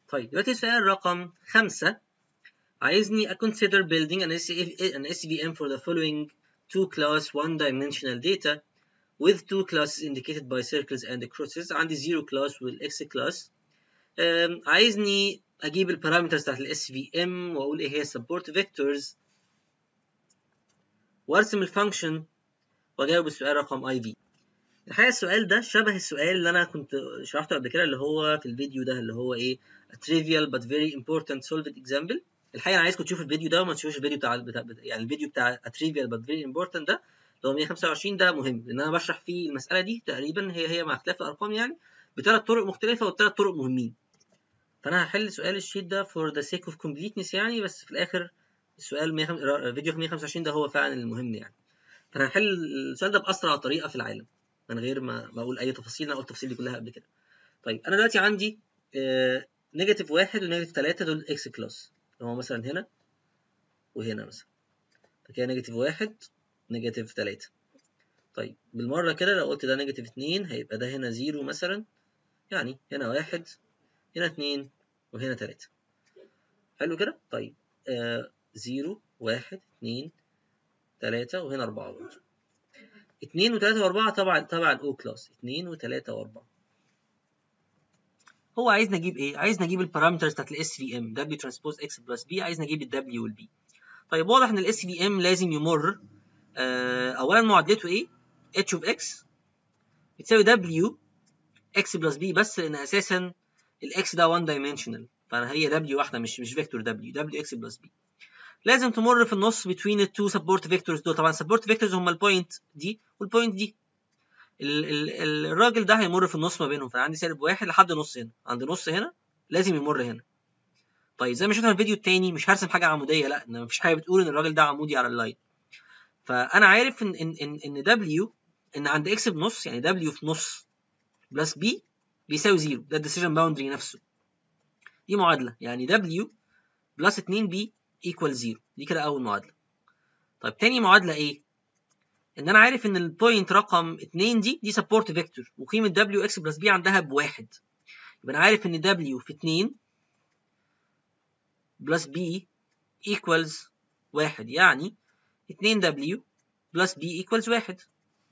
طيب دلوقتي السؤال رقم خمسة عايزني consider building an, an SVM for the following two class one dimensional data with two classes indicated by circles and crosses عندي zero class والx class um, عايزني اجيب البارامترز بتاعت ال SVM واقول ايه هي support vectors وارسم الفانكشن واجاوب السؤال رقم IV الحقيقة السؤال ده شبه السؤال اللي أنا كنت شرحته قبل كده اللي هو في الفيديو ده اللي هو إيه a trivial but very important solved example الحقيقة أنا عايزكم تشوفوا الفيديو ده وما تشوفوش الفيديو بتاع, بتاع يعني الفيديو بتاع a trivial but very important ده اللي هو 125 ده مهم لأن أنا بشرح فيه المسألة دي تقريبا هي هي مع اختلاف الأرقام يعني بثلاث طرق مختلفة وبثلاث طرق مهمين فأنا هحل سؤال الشيت ده for the sake of completeness يعني بس في الآخر السؤال 100 فيديو 125 ده هو فعلا المهم يعني فأنا هحل السؤال ده بأسرع طريقة في العالم من غير ما بقول اي تفاصيل انا قلت التفاصيل دي كلها قبل كده طيب انا دلوقتي عندي نيجاتيف واحد ونيجاتيف تلاتة دول اكس كلاس اللي هو مثلا هنا وهنا مثلا فكده نيجاتيف واحد نيجاتيف تلاتة طيب بالمرة كده لو قلت ده نيجاتيف اتنين هيبقى ده هنا زيرو مثلا يعني هنا واحد هنا اتنين وهنا تلاتة حلو كده طيب آه زيرو واحد اتنين تلاتة وهنا أربعة برضه اتنين وتلاتة وأربعة طبعا طبعا الأو كلاس اتنين وتلاتة وأربعة هو عايز نجيب إيه؟ عايز نجيب البارامترز بتاعت ال SVM W ترانسبوز X بلس B عايز نجيب ال W وال B طيب واضح إن ال SVM لازم يمر آه أولا معادلته إيه؟ H of X بتساوي W X بلس B بس لأن أساسا ال X ده one dimensional فهي W واحدة مش مش فيكتور W W X بلس B لازم تمر في النص between the two support vectors دول طبعا support vectors هم البوينت دي والبوينت دي ال ال الراجل ده هيمر في النص ما بينهم فانا عندي سالب واحد لحد نص هنا عند نص هنا لازم يمر هنا طيب زي ما شفنا في الفيديو التاني مش هرسم حاجه عموديه لا ان مفيش حاجه بتقول ان الراجل ده عمودي على اللاين فانا عارف ان ان ان, إن دبليو ان عند اكس بنص يعني دبليو في نص بلس بي بيساوي زيرو ده الديسيجن باوندري نفسه دي معادله يعني دبليو بلس 2 بي equal 0 دي كده أول معادلة طيب تاني معادلة إيه؟ إن أنا عارف إن البوينت رقم 2 دي دي سبورت فيكتور وقيمة w x بلس b عندها بواحد يبقى أنا عارف إن w في 2 بلس b equals واحد يعني 2w بلس b equals واحد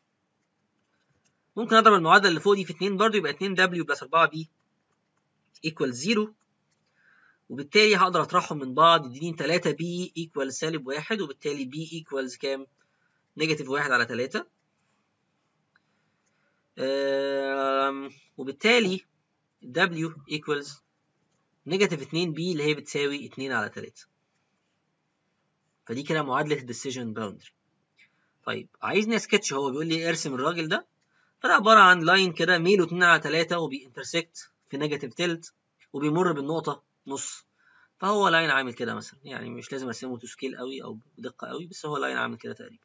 ممكن أضرب المعادلة اللي فوق دي في 2 برضه يبقى 2w بلس 4b equals 0 وبالتالي هقدر اطرحهم من بعض يديني 3 بي ايكوال سالب واحد وبالتالي بي ايكوالز كام؟ نيجاتيف واحد على 3 وبالتالي W ايكوالز نيجاتيف 2 بي اللي هي بتساوي 2 على 3 فدي كده معادلة الديسيجن باوندري طيب عايزني اسكتش هو بيقول لي ارسم الراجل ده فده عبارة عن لاين كده ميله 2 على 3 وبينترسكت في نيجاتيف تلت وبيمر بالنقطة نص فهو لاين عامل كده مثلا يعني مش لازم ارسمه تو سكيل قوي او بدقه قوي بس هو لاين عامل كده تقريبا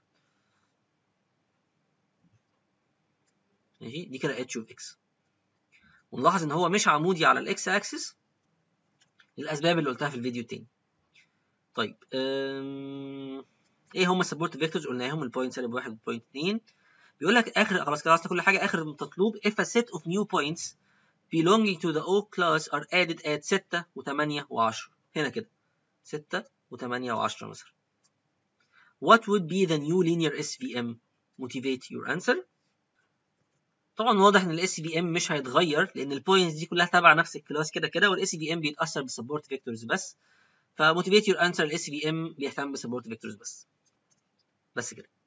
ماشي دي كده اتش اوف اكس ونلاحظ ان هو مش عمودي على الاكس اكسس للاسباب اللي قلتها في الفيديو التاني طيب أم... ايه هم السبورت فيكتورز قلناهم البوينت سالب واحد والبوينت اتنين بيقول لك اخر خلاص كده كل حاجه اخر مطلوب if a set of new points belonging to the O class are added at 6 و8 و10 هنا كده 6 و8 و10 مثلا What would be the new linear SVM? Motivate your answer. طبعا واضح ان الاس في ام مش هيتغير لان البوينتس دي كلها تبع نفس الكلاس كده كده والاس في ام بيتاثر بالسبورت فيكتورز بس فموتيفيت يور انسر الاس في ام بيهتم بالسبورت فيكتورز بس بس كده